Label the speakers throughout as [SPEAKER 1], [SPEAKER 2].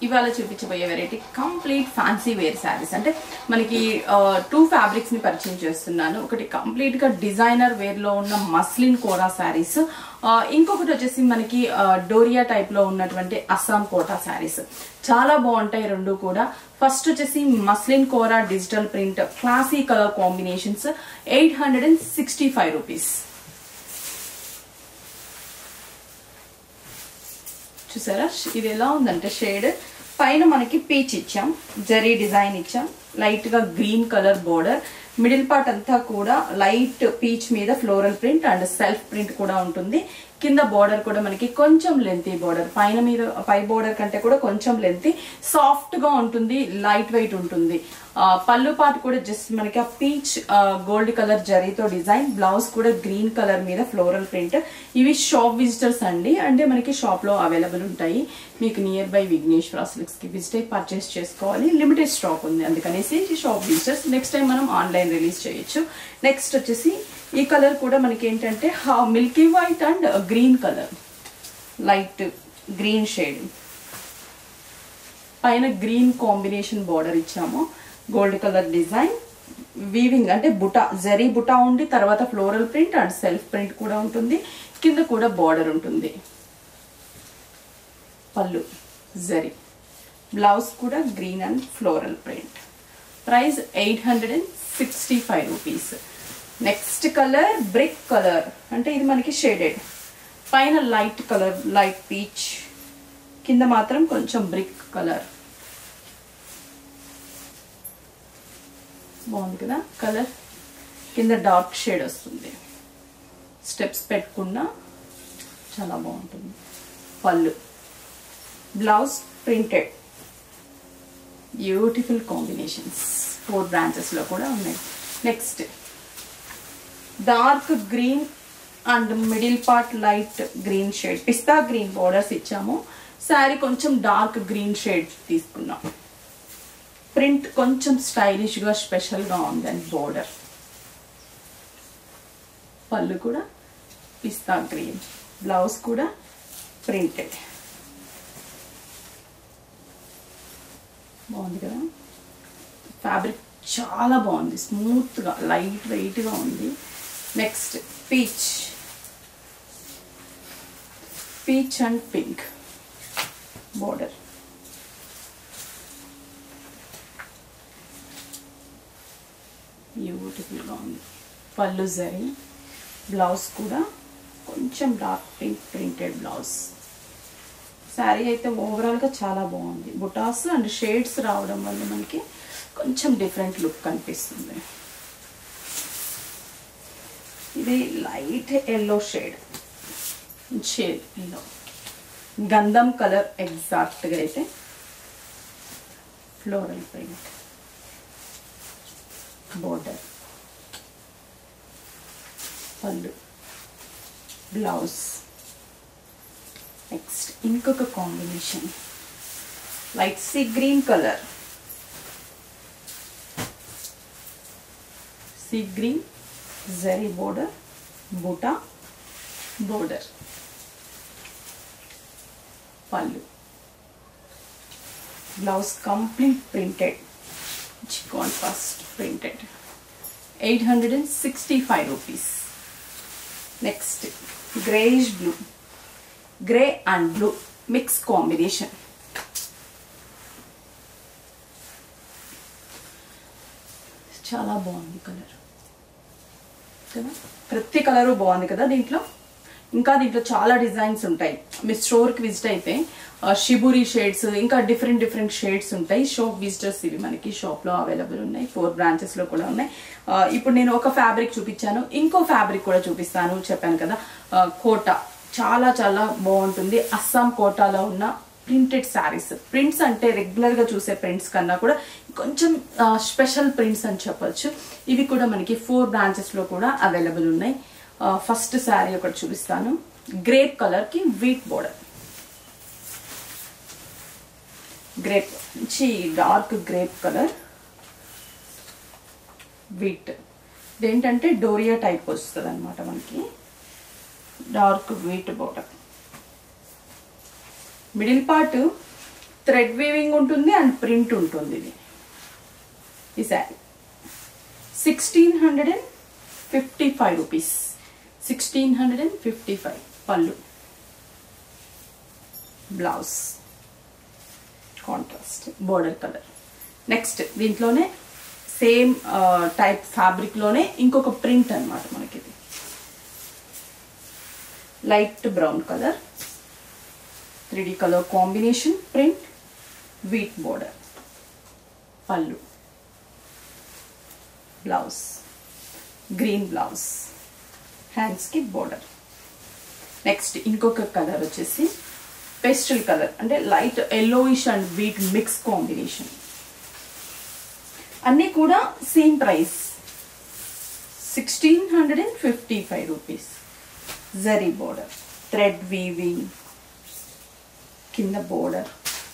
[SPEAKER 1] ఇవాళ చూపించబోయే variety complete fancy wear saris అంటే మనకి టూ ఫ్యాబ్రిక్స్ ని పరిచయం చేస్తున్నాను ఒకటి కంప్లీట్ గా డిజైనర్ వేర్ లో ఉన్న మస్లిన్ కోరా శారీస్ ఇంకొకటి వచ్చేసి మనకి ఆ, డోరియా టైప్ లో ఉన్నటువంటి అస్సాం కోటా శారీస్ చాలా బాగుంటాయి రెండు కూడా ఫస్ట్ వచ్చేసి muslin kora digital print classy colour combinations eight hundred and sixty five rupees చూసారా ఇది ఎలా ఉందంటే షేడ్ పైన మనకి పీచ్ ఇచ్చాం జరీ డిజైన్ ఇచ్చాం లైట్ గా green colour border middle part అంతా కూడా లైట్ పీచ్ మీద floral print and self print కూడా ఉంటుంది కింద బోర్డర్ కూడా మనకి కొంచెం లెంతీ బోర్డర్ పైన మీద పై బోర్డర్ కంటే కూడా కొంచెం లెంతీ సాఫ్ట్ గా ఉంటుంది లైట్ వెయిట్ ఉంటుంది ఆ, పళ్ళు పార్ట్ కూడా జస్ట్ మనకి ఆ పీచ్ గోల్డ్ కలర్ జరీతో డిజైన్ బ్లౌజ్ కూడా గ్రీన్ కలర్ మీద ఫ్లోరల్ ప్రింట్ ఇవి షాప్ విజిటర్స్ అండి అంటే మనకి షాప్ లో అవైలబుల్ ఉంటాయి మీకు నియర్ బై విఘ్నేశ్వర సిల్క్స్ కి విజిట్ అయి పర్చేస్ చేసుకోవాలి లిమిటెడ్ స్టాక్ ఉంది అందుకనేసి షాప్ విజిటర్స్ నెక్స్ట్ టైం మనం ఆన్లైన్ రిలీజ్ చేయొచ్చు నెక్స్ట్ వచ్చేసి ఈ కలర్ కూడా మనకి ఏంటంటే milky white and green colour light green shade పైన గ్రీన్ కాంబినేషన్ బార్డర్ ఇచ్చాము గోల్డ్ కలర్ డిజైన్ వీవింగ్ అంటే బుటా జరీ బుటా ఉండి తర్వాత floral print and self print కూడా ఉంటుంది కింద కూడా బార్డర్ ఉంటుంది పళ్ళు జరీ బ్లౌజ్ కూడా green and floral print price eight hundred and sixty five rupees next colour brick colour అంటే ఇది మనకి షేడెడ్ పైన లైట్ కలర్ లైట్ పీచ్ కింద మాత్రం కొంచెం బ్రిక్ కలర్ బాగుంది కదా కలర్ కింద డార్క్ షేడ్ వస్తుంది స్టెప్స్ పెట్టుకున్నా చాలా బాగుంటుంది pallu blouse printed beautiful combinations four బ్రాంచెస్లో కూడా ఉన్నాయి next dark green and middle part light green shade pista green borders ఇచ్చాము శారీ కొంచెం డార్క్ గ్రీన్ షేడ్ తీసుకున్నాం ప్రింట్ కొంచెం స్టైలిష్గా స్పెషల్గా ఉంది అండ్ బోర్డర్ పళ్ళు కూడా పిస్తా గ్రీన్ బ్లౌజ్ కూడా ప్రింటెడ్ బాగుంది కదా ఫ్యాబ్రిక్ చాలా బాగుంది స్మూత్గా లైట్ వెయిట్గా ఉంది next peach peach and pink border బ్యూటిఫుల్గా ఉంది పళ్ళు జరి బ్లౌజ్ కూడా కొంచెం dark pink printed blouse sari అయితే ఓవరాల్గా చాలా బాగుంది బుటాస్ అండ్ షేడ్స్ రావడం వల్ల మనకి కొంచెం డిఫరెంట్ లుక్ కనిపిస్తుంది ఇది light yellow shade shade yellow గంధం కలర్ ఎగ్జాక్ట్గా అయితే floral print border pallu blouse next ఇంకొక combination light sea green colour sea green zari border buta border pallu blouse complete printed contrast printed eight hundred and sixty five rupees next greyish blue grey and blue mix combination చాలా బాగుంది colour కదా ప్రతి colour బాగుంది కదా దీంట్లో ఇంకా దీంట్లో చాలా డిజైన్స్ ఉంటాయి మీ స్టోర్కి విజిట్ అయితే ఆ, షిబురి షేడ్స్ ఇంకా డిఫరెంట్ డిఫరెంట్ షేడ్స్ ఉంటాయి షాప్ విజిటర్స్ ఇవి మనకి షాప్లో అవైలబుల్ ఉన్నాయి ఫోర్ బ్రాంచెస్లో కూడా ఉన్నాయి ఆ, ఇప్పుడు నేను ఒక ఫ్యాబ్రిక్ చూపించాను ఇంకో ఫ్యాబ్రిక్ కూడా చూపిస్తాను చెప్పాను కదా ఆ, కోట చాలా చాలా బాగుంటుంది అస్సాం కోటాలో ఉన్న ప్రింటెడ్ శారీస్ ప్రింట్స్ అంటే రెగ్యులర్ గా చూసే ప్రింట్స్ కన్నా కూడా కొంచెం స్పెషల్ ప్రింట్స్ అని చెప్పొచ్చు ఇవి కూడా మనకి ఫోర్ బ్రాంచెస్ లో కూడా అవైలబుల్ ఉన్నాయి ఫస్ట్ శారీ ఒకటి చూపిస్తాను గ్రేప్ కలర్ కి వీట్ బోర్డర్ గ్రేప్ మంచి డార్క్ గ్రేప్ కలర్ వీట్ ఇదేంటంటే డోరియా టైప్ వస్తుంది అనమాట మనకి dark wheat border middle part thread weaving ఉంటుంది అండ్ ప్రింట్ ఉంటుంది ఇది ఈ sari sixteen hundred and fifty five rupees sixteen hundred and fifty five pallu blouse contrast border colour next దీంట్లోనే సేమ్ టైప్ ఫ్యాబ్రిక్లోనే ఇంకొక ప్రింట్ అన్నమాట మనకి ఇది light brown colour three colour combination print wheat border pallu blouse green blouse హ్యాండ్స్కి border next ఇంకొక colour వచ్చేసి pastel colour అంటే light yellowish and wheat mix combination అన్నీ కూడా same price sixteen hundred and fifty five rupees zari border thread weaving కింద border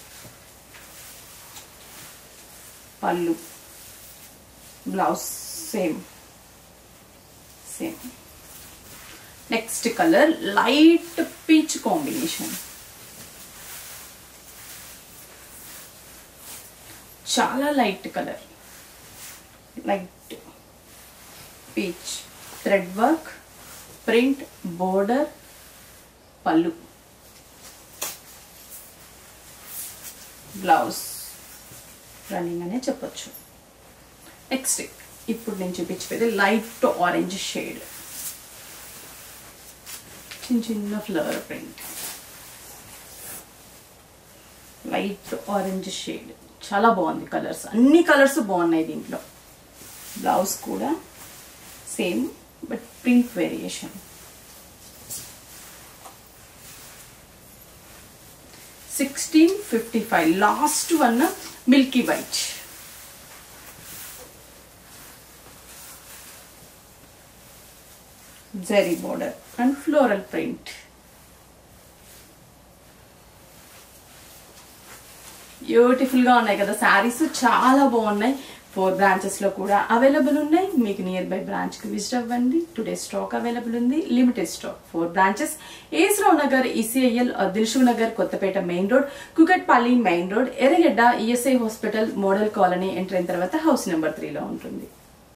[SPEAKER 1] pallu blouse same same next colour light peach combination చాలా light colour light peach thread work print border pallu blouse running అనే చెప్పొచ్చు next ఇప్పుడు నేను చూపించేది light orange shade చిన్న చిన్న flower print light orange shade చాలా బాగుంది కలర్స్ అన్ని కలర్స్ బాగున్నాయి దీంట్లో బ్లౌజ్ కూడా same but print variation sixteen fifty five last one milky white zari border and floral print beautiful గా ఉన్నాయి కదా శారీస్ చాలా బాగున్నాయి ఫోర్ బ్రాంచెస్ లో కూడా అవైలబుల్ ఉన్నాయి మీకు నియర్ బై బ్రాంచ్ కి విజిట్ అవ్వండి టుడే స్టాక్ అవైలబుల్ ఉంది లిమిటెడ్ స్టాక్ ఫోర్ బ్రాంచెస్ ఏస్రావు నగర్ ECIL Dilsukhnagar Kothapet main road Kukatpally main road Erragadda ESI hospital model colony enter అయిన తర్వాత హౌస్ నెంబర్ త్రీలో ఉంటుంది